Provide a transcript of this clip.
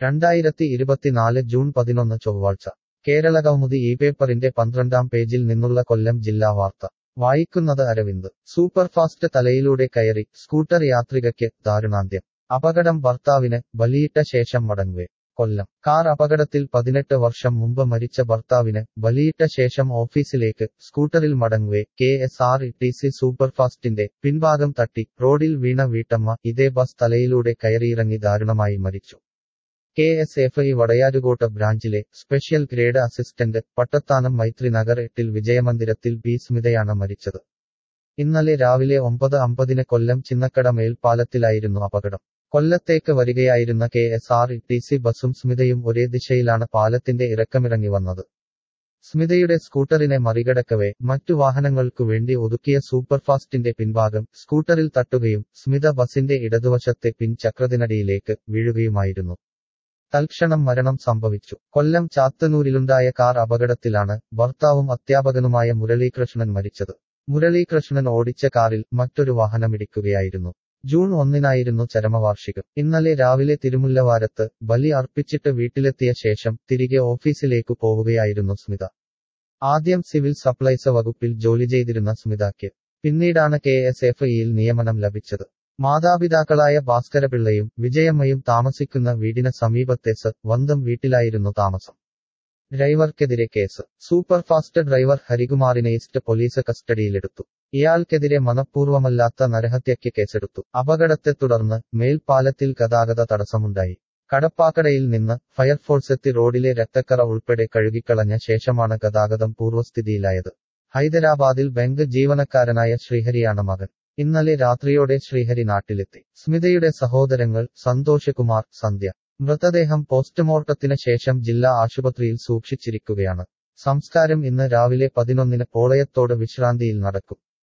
രണ്ടായിരത്തി ഇരുപത്തിനാല് ജൂൺ പതിനൊന്ന് ചൊവ്വാഴ്ച കേരള കൗമുദി ഈ പേപ്പറിന്റെ പന്ത്രണ്ടാം പേജിൽ നിന്നുള്ള കൊല്ലം ജില്ലാ വാർത്ത വായിക്കുന്നത് അരവിന്ദ് സൂപ്പർഫാസ്റ്റ് തലയിലൂടെ കയറി സ്കൂട്ടർ യാത്രികയ്ക്ക് ദാരുണാന്ത്യം അപകടം ഭർത്താവിന് ബലിയിട്ട ശേഷം മടങ്ങുവേ കൊല്ലം കാർ അപകടത്തിൽ പതിനെട്ട് വർഷം മുമ്പ് മരിച്ച ഭർത്താവിന് ബലിയിട്ട ശേഷം ഓഫീസിലേക്ക് സ്കൂട്ടറിൽ മടങ്ങുവേ K S R T C സൂപ്പർഫാസ്റ്റിന്റെ പിൻഭാഗം തട്ടി റോഡിൽ വീണ വീട്ടമ്മ ഇതേ ബസ് തലയിലൂടെ കയറിയിറങ്ങി ദാരുണമായി മരിച്ചു കെ എസ് എഫ് ഇ വടയാരുകോട്ട ബ്രാഞ്ചിലെ special grade assistant Pattathanam Maithri Nagar എട്ടിൽ വിജയമന്ദിരത്തിൽ ബി സ്മിതയാണ് മരിച്ചത് ഇന്നലെ രാവിലെ ഒമ്പത് അമ്പതിന് കൊല്ലം ചിന്നക്കട മേൽപ്പാലത്തിലായിരുന്നു അപകടം കൊല്ലത്തേക്ക് വരികയായിരുന്ന K S R T C ബസും സ്മിതയും ഒരേ ദിശയിലാണ് പാലത്തിന്റെ ഇറക്കമിറങ്ങി വന്നത് സ്മിതയുടെ സ്കൂട്ടറിനെ മറികടക്കവേ മറ്റു വാഹനങ്ങൾക്കു വേണ്ടി ഒതുക്കിയ സൂപ്പർഫാസ്റ്റിന്റെ പിൻഭാഗം സ്കൂട്ടറിൽ തട്ടുകയും സ്മിത ബസിന്റെ ഇടതുവശത്തെ പിൻചക്രത്തിനടിയിലേക്ക് വീഴുകയുമായിരുന്നു തൽക്ഷണം മരണം സംഭവിച്ചു കൊല്ലം ചാത്തന്നൂരിലുണ്ടായ കാർ അപകടത്തിലാണ് ഭർത്താവും അധ്യാപകനുമായ മുരളീകൃഷ്ണൻ മരിച്ചത് മുരളീകൃഷ്ണൻ ഓടിച്ച കാറിൽ മറ്റൊരു വാഹനമിടിക്കുകയായിരുന്നു ജൂൺ ഒന്നിനായിരുന്നു ചരമവാർഷികം ഇന്നലെ രാവിലെ തിരുമുല്ലവാരത്ത് ബലി അർപ്പിച്ചിട്ട് വീട്ടിലെത്തിയ ശേഷം തിരികെ ഓഫീസിലേക്കു പോവുകയായിരുന്നു സ്മിത ആദ്യം സിവിൽ സപ്ലൈസ് വകുപ്പിൽ ജോലി ചെയ്തിരുന്ന സ്മിതയ്ക്ക് പിന്നീടാണ് കെ എസ് എഫ് ഇയിൽ നിയമനം ലഭിച്ചത് മാതാപിതാക്കളായ ഭാസ്കരപിള്ളയും വിജയമ്മയും താമസിക്കുന്ന വീടിന് സമീപത്തെ സ വന്തം വീട്ടിലായിരുന്നു താമസം ഡ്രൈവർക്കെതിരെ കേസ് സൂപ്പർഫാസ്റ്റ് ഡ്രൈവർ ഹരികുമാറിനെ ഈസ്റ്റ് പോലീസ് കസ്റ്റഡിയിലെടുത്തു ഇയാൾക്കെതിരെ മനഃപൂർവ്വമല്ലാത്ത നരഹത്യയ്ക്ക് കേസെടുത്തു അപകടത്തെ തുടർന്ന് മേൽപ്പാലത്തിൽ ഗതാഗത തടസ്സമുണ്ടായി കടപ്പാക്കടയിൽ നിന്ന് ഫയർഫോഴ്സ് എത്തി റോഡിലെ രക്തക്കറ ഉൾപ്പെടെ കഴുകിക്കളഞ്ഞ ശേഷമാണ് ഗതാഗതം പൂർവ്വസ്ഥിതിയിലായത് ഹൈദരാബാദിൽ ബാങ്ക് ജീവനക്കാരനായ ശ്രീഹരിയാണ് മകൻ ഇന്നലെ രാത്രിയോടെ ശ്രീഹരി നാട്ടിലെത്തി സ്മിതയുടെ സഹോദരങ്ങൾ സന്തോഷ് കുമാർ സന്ധ്യ മൃതദേഹം പോസ്റ്റ്മോർട്ടത്തിന് ശേഷം ജില്ലാ ആശുപത്രിയിൽ സൂക്ഷിച്ചിരിക്കുകയാണ് സംസ്കാരം ഇന്ന് രാവിലെ പതിനൊന്നിന് പോളയത്തോട് വിശ്രാന്തിയിൽ നടക്കും